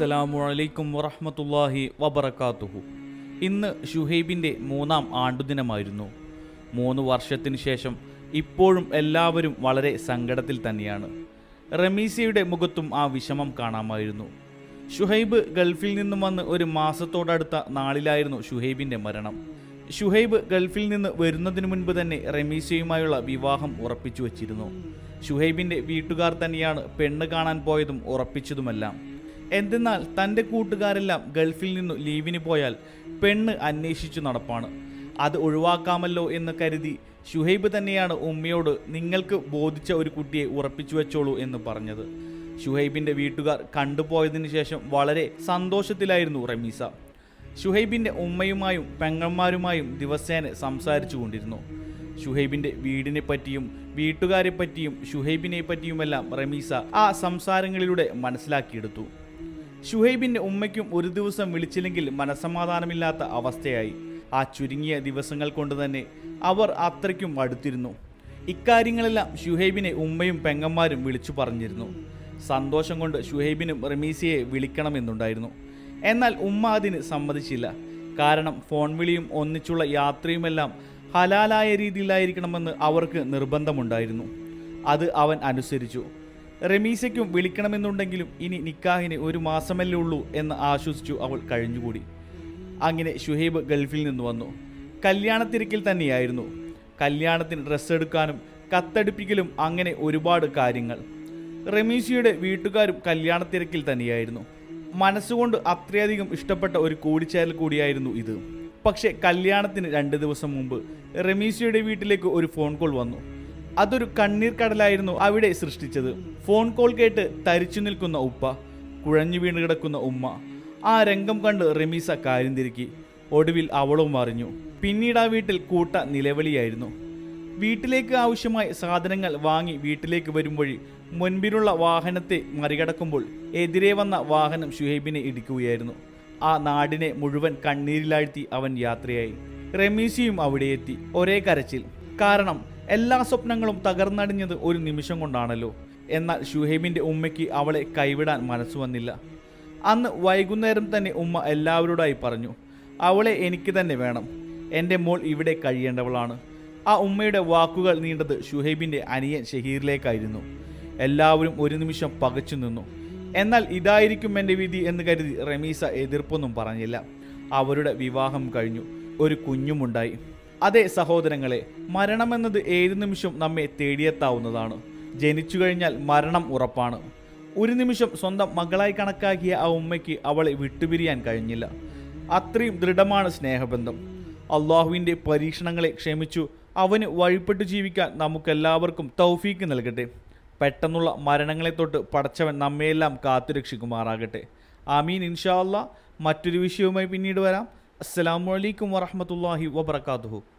അസ്സലാമു അലൈക്കും വറഹ്മത്തുള്ളാഹി വബറകാതുഹു ഇന്ന് ഷുഹൈബിൻ്റെ മൂന്നാം ആണ്ടുദിനമായിരുന്നു മൂന്ന് വർഷത്തിന് ശേഷം ഇപ്പോഴും എല്ലാവരും വളരെ സങ്കടത്തിൽ തന്നെയാണ് റമീസയുടെ മുഖത്തും ആ വിഷമം കാണാമായിരുന്നു ഷുഹൈബ് ഗൾഫിൽ നിന്നും വന്ന് ഒരു മാസത്തോടടുത്ത നാളിലായിരുന്നു ഷുഹൈബിൻ്റെ മരണം ഷുഹൈബ് ഗൾഫിൽ നിന്ന് വരുന്നതിന് മുൻപ് തന്നെ റമീസയുമായുള്ള വിവാഹം ഉറപ്പിച്ചു വച്ചിരുന്നു ഷുഹൈബിൻ്റെ വീട്ടുകാർ തന്നെയാണ് പെണ്ണ് കാണാൻ പോയതും ഉറപ്പിച്ചതുമെല്ലാം എന്തെന്നാൽ തൻ്റെ കൂട്ടുകാരെല്ലാം ഗൾഫിൽ നിന്നു ലീവിന് പോയാൽ പെണ്ണ് അന്വേഷിച്ചു നടപ്പാണ് അത് ഒഴിവാക്കാമല്ലോ എന്ന് കരുതി ഷുഹൈബ് തന്നെയാണ് ഉമ്മയോട് നിങ്ങൾക്ക് ബോധിച്ച ഒരു കുട്ടിയെ ഉറപ്പിച്ചു വെച്ചോളൂ എന്ന് പറഞ്ഞത് ഷുഹൈബിൻ്റെ വീട്ടുകാർ കണ്ടുപോയതിനു ശേഷം വളരെ സന്തോഷത്തിലായിരുന്നു റമീസ ഷുഹൈബിൻ്റെ ഉമ്മയുമായും പെങ്ങന്മാരുമായും ദിവസേന സംസാരിച്ചു കൊണ്ടിരുന്നു ഷുഹൈബിൻ്റെ വീടിനെ പറ്റിയും വീട്ടുകാരെ പറ്റിയും ഷുഹൈബിനെ പറ്റിയുമെല്ലാം റമീസ ആ സംസാരങ്ങളിലൂടെ മനസ്സിലാക്കിയെടുത്തു ഷുഹൈബിൻ്റെ ഉമ്മയ്ക്കും ഒരു ദിവസം വിളിച്ചില്ലെങ്കിൽ മനസമാധാനമില്ലാത്ത അവസ്ഥയായി ആ ചുരുങ്ങിയ ദിവസങ്ങൾ കൊണ്ട് തന്നെ അവർ അത്രയ്ക്കും അടുത്തിരുന്നു ഇക്കാര്യങ്ങളെല്ലാം ഷുഹൈബിനെ ഉമ്മയും പെങ്ങന്മാരും വിളിച്ചു പറഞ്ഞിരുന്നു സന്തോഷം കൊണ്ട് ഷുഹൈബിനും റമീസയെ വിളിക്കണമെന്നുണ്ടായിരുന്നു എന്നാൽ ഉമ്മ അതിന് സമ്മതിച്ചില്ല കാരണം ഫോൺ വിളിയും ഒന്നിച്ചുള്ള യാത്രയുമെല്ലാം ഹലാലായ രീതിയിലായിരിക്കണമെന്ന് അവർക്ക് നിർബന്ധമുണ്ടായിരുന്നു അത് അവൻ അനുസരിച്ചു റമീസയ്ക്കും വിളിക്കണമെന്നുണ്ടെങ്കിലും ഇനി നിക്കാഹിന് ഒരു മാസമല്ലേ ഉള്ളൂ എന്ന് ആശ്വസിച്ചു അവൾ കഴിഞ്ഞുകൂടി അങ്ങനെ ഷുഹൈബ് ഗൾഫിൽ നിന്ന് വന്നു കല്യാണത്തിരക്കിൽ തന്നെയായിരുന്നു കല്യാണത്തിന് ഡ്രസ്സ് എടുക്കാനും കത്തടിപ്പിക്കലും അങ്ങനെ ഒരുപാട് കാര്യങ്ങൾ റമീസിയുടെ വീട്ടുകാരും കല്യാണത്തിരക്കിൽ തന്നെയായിരുന്നു മനസ്സുകൊണ്ട് അത്രയധികം ഇഷ്ടപ്പെട്ട ഒരു കൂടിച്ചേരൽ കൂടിയായിരുന്നു ഇത് പക്ഷേ കല്യാണത്തിന് രണ്ട് ദിവസം മുമ്പ് റമീസിയുടെ വീട്ടിലേക്ക് ഒരു ഫോൺ കോൾ വന്നു അതൊരു കണ്ണീർ കടലായിരുന്നു അവിടെ സൃഷ്ടിച്ചത് ഫോൺ കോൾ കേട്ട് തരിച്ചു നിൽക്കുന്ന ഉപ്പ കുഴഞ്ഞു വീണ് കിടക്കുന്ന ഉമ്മ ആ രംഗം കണ്ട് റമീസ കാര്യം തിരുക്കി ഒടുവിൽ അവളും അറിഞ്ഞു പിന്നീട് ആ വീട്ടിൽ കൂട്ട നിലവിളിയായിരുന്നു വീട്ടിലേക്ക് ആവശ്യമായ സാധനങ്ങൾ വാങ്ങി വീട്ടിലേക്ക് വരുമ്പോഴി മുൻപിലുള്ള വാഹനത്തെ മറികടക്കുമ്പോൾ എതിരെ വന്ന വാഹനം ഷുഹൈബിനെ ഇടിക്കുകയായിരുന്നു ആ നാടിനെ മുഴുവൻ കണ്ണീരിലാഴ്ത്തി അവൻ യാത്രയായി റമീസിയും അവിടെ എത്തി ഒരേ കരച്ചിൽ കാരണം എല്ലാ സ്വപ്നങ്ങളും തകർന്നടിഞ്ഞത് ഒരു നിമിഷം കൊണ്ടാണല്ലോ എന്നാൽ ഷുഹൈബിന്റെ ഉമ്മയ്ക്ക് അവളെ കൈവിടാൻ മനസ്സ് വന്നില്ല അന്ന് വൈകുന്നേരം തന്നെ ഉമ്മ എല്ലാവരോടായി പറഞ്ഞു അവളെ എനിക്ക് തന്നെ വേണം എൻ്റെ മോൾ ഇവിടെ കഴിയേണ്ടവളാണ് ആ ഉമ്മയുടെ വാക്കുകൾ നീണ്ടത് ഷുഹൈബിൻ്റെ അനിയൻ ഷഹീറിലേക്കായിരുന്നു എല്ലാവരും ഒരു നിമിഷം പകച്ചു നിന്നു എന്നാൽ ഇതായിരിക്കും എൻ്റെ വിധി എന്ന് കരുതി റമീസ എതിർപ്പൊന്നും പറഞ്ഞില്ല അവരുടെ വിവാഹം കഴിഞ്ഞു ഒരു കുഞ്ഞുമുണ്ടായി അതെ സഹോദരങ്ങളെ മരണമെന്നത് ഏതു നിമിഷം നമ്മെ തേടിയെത്താവുന്നതാണ് ജനിച്ചു കഴിഞ്ഞാൽ മരണം ഉറപ്പാണ് ഒരു നിമിഷം സ്വന്തം മകളായി കണക്കാക്കിയ ആ ഉമ്മയ്ക്ക് അവളെ വിട്ടുപിരിയാൻ കഴിഞ്ഞില്ല അത്രയും ദൃഢമാണ് സ്നേഹബന്ധം അള്ളാഹുവിൻ്റെ പരീക്ഷണങ്ങളെ ക്ഷമിച്ചു അവന് വഴിപ്പെട്ടു ജീവിക്കാൻ നമുക്കെല്ലാവർക്കും തൗഫീക്ക് നൽകട്ടെ പെട്ടെന്നുള്ള മരണങ്ങളെ തൊട്ട് പടച്ചവൻ നമ്മയെല്ലാം കാത്തുരക്ഷിക്കുമാറാകട്ടെ ആമീൻ ഇൻഷാ അല്ലാ മറ്റൊരു വിഷയവുമായി പിന്നീട് വരാം അസ്സലാമു അലൈക്കും വറഹ്മത്തുള്ളാഹി വബറകാതുഹു